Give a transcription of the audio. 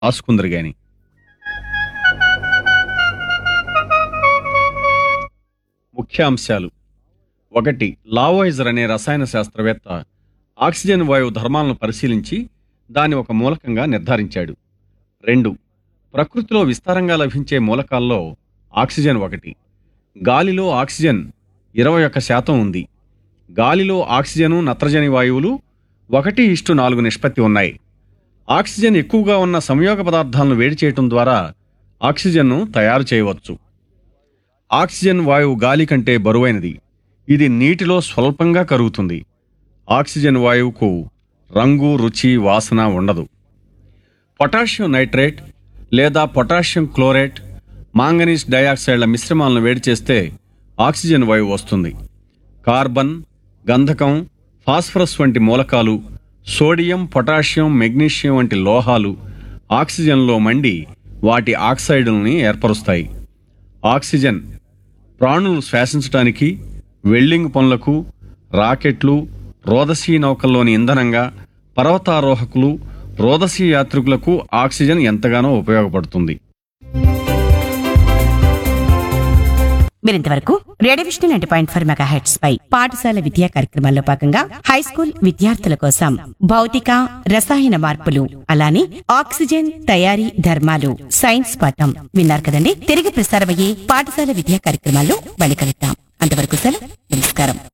రాసుకుందరు గాని ముఖ్యాంశాలు ఒకటి లావోయిజర్ అనే రసాయన శాస్త్రవేత్త ఆక్సిజన్ వాయువు ధర్మాలను పరిశీలించి దాని ఒక మూలకంగా నిర్ధారించాడు రెండు ప్రకృతిలో విస్తారంగా లభించే మూలకాల్లో ఆక్సిజన్ ఒకటి గాలిలో ఆక్సిజన్ ఇరవై ఒక్క శాతం ఉంది గాలిలో ఆక్సిజను నత్రజని వాయువులు ఒకటి ఇష్టు నాలుగు నిష్పత్తి ఉన్నాయి ఆక్సిజన్ ఎక్కువగా ఉన్న సంయోగ పదార్థాలను వేడి చేయటం ద్వారా ఆక్సిజన్ను తయారు చేయవచ్చు ఆక్సిజన్ వాయువు గాలి కంటే బరువైనది ఇది నీటిలో స్వల్పంగా కరుగుతుంది ఆక్సిజన్ వాయువుకు రంగు రుచి వాసన ఉండదు పొటాషియం నైట్రేట్ లేదా పొటాషియం క్లోరేట్ మాంగనీస్ డయాక్సైడ్ల మిశ్రమాలను వేడి చేస్తే ఆక్సిజన్ వాయువు వస్తుంది కార్బన్ గంధకం ఫాస్ఫరస్ వంటి మూలకాలు సోడియం పొటాషియం మెగ్నీషియం వంటి లోహాలు ఆక్సిజన్లో మండి వాటి ఆక్సైడుల్ని ఏర్పరుస్తాయి ఆక్సిజన్ ప్రాణులు శ్వాసించడానికి వెల్డింగ్ పనులకు రాకెట్లు రోదసీ నౌకల్లోని ఇంధనంగా పర్వతారోహకులు రోదసీ యాత్రికులకు ఆక్సిజన్ ఎంతగానో ఉపయోగపడుతుంది మీరింతవరకు radio Vishnu ninety point four megahertz పై పాఠశాల విద్యా కార్యక్రమాల్లో భాగంగా హై స్కూల్ విద్యార్థుల కోసం భౌతిక రసాయన మార్పులు అలానే ఆక్సిజన్ తయారీ ధర్మాలు సైన్స్ పాఠం విన్నారు కదండి తిరిగి ప్రసారమయ్యే పాఠశాల విద్యా కార్యక్రమాల్లో మళ్ళీ కలుద్దాం అంతవరకు సెలవు నమస్కారం